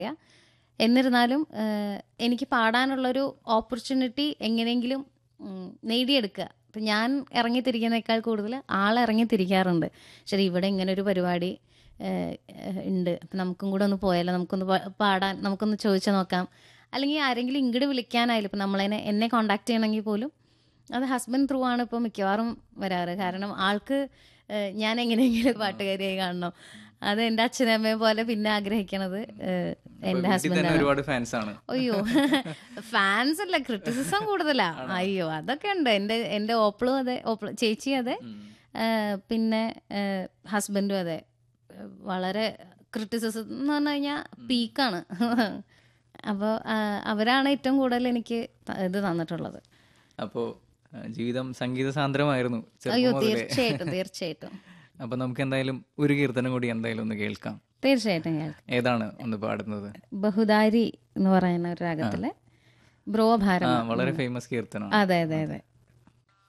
എന്നിരുന്നാലും ഏഹ്, എനിക്ക് പാടാനുള്ളൊരു ഓപ്പർച്യൂണിറ്റി എങ്ങനെയെങ്കിലും ഉം, നേടിയെടുക്കുക ഇപ്പം ഞാൻ ഇറങ്ങിത്തിരിക്കുന്നേക്കാൾ കൂടുതൽ ആൾ ഇറങ്ങിത്തിരിക്കാറുണ്ട് ശരി ഇവിടെ ഇങ്ങനെ ഒരു പരിപാടി ഏഹ്, ഏഹ്, ഉണ്ട് അപ്പം നമുക്കും കൂടെ ഒന്ന് പോയാലോ നമുക്കൊന്ന് പാ- പാടാൻ നമുക്കൊന്ന് ചോദിച്ചു നോക്കാം അല്ലെങ്കിൽ ആരെങ്കിലും ഇങ്ങോട്ട് വിളിക്കാനായാലും ഇപ്പം നമ്മളതിനെ എന്നെ കോണ്ടാക്ട് ചെയ്യണമെങ്കിൽ പോലും അത് ഹസ്ബൻഡ് ത്രൂ ആണ് ഇപ്പോൾ മിക്കവാറും വരാറ് കാരണം ആൾക്ക് ഏഹ്, ഞാൻ എങ്ങനെയെങ്കിലും പാട്ടുകാരിയായി കാണണം അത് എൻ്റെ അച്ഛനമ്മയെ പോലെ പിന്നെ ആഗ്രഹിക്കണത് ഏഹ്, എൻ്റെ വീട്ടിൽ ഹസ്ബൻഡ് തന്നെ ഒരുപാട് ഫാൻസ് ആണ് അയ്യോ ഫാൻസ് അല്ല ക്രിറ്റിസിസം കൂടുതലാ അയ്യോ അതൊക്കെ ഉണ്ട് എൻ്റെ എൻ്റെ ഓപ്പിളും അതെ ഓപ്പിള് ചേച്ചി അതെ ഏഹ്, പിന്നെ ഹസ്ബൻഡും അതെ ഏഹ്, വളരെ ക്രിറ്റിസിസം എന്ന് പറഞ്ഞു കഴിഞ്ഞാൽ പീക്കാണ് അപ്പോൾ അവരാണ് ഏറ്റവും കൂടുതൽ എനിക്ക് ത- ഇത് തന്നിട്ടുള്ളത് അപ്പോ ആ, ജീവിതം സംഗീത സാന്ദ്രമായിരുന്നു ചെറുപ്പം അയ്യോ മുതലേ. തീർച്ചയായിട്ടും തീർച്ചയായിട്ടും അപ്പൊ നമുക്ക് എന്തായാലും ഒരു കീർത്തനം കൂടി എന്തായാലും ഒന്ന് കേൾക്കാം തീർച്ചയായിട്ടും കേൾക്കാം ഏതാണ് ഒന്ന് പാടുന്നത് ബഹുദാരി എന്ന് പറയുന്ന ഒരു രാഗത്തിലെ ബ്രോ ആ ഭാരം വളരെ ഫേമസ് കീർത്തനം അതെ അതെ അതെ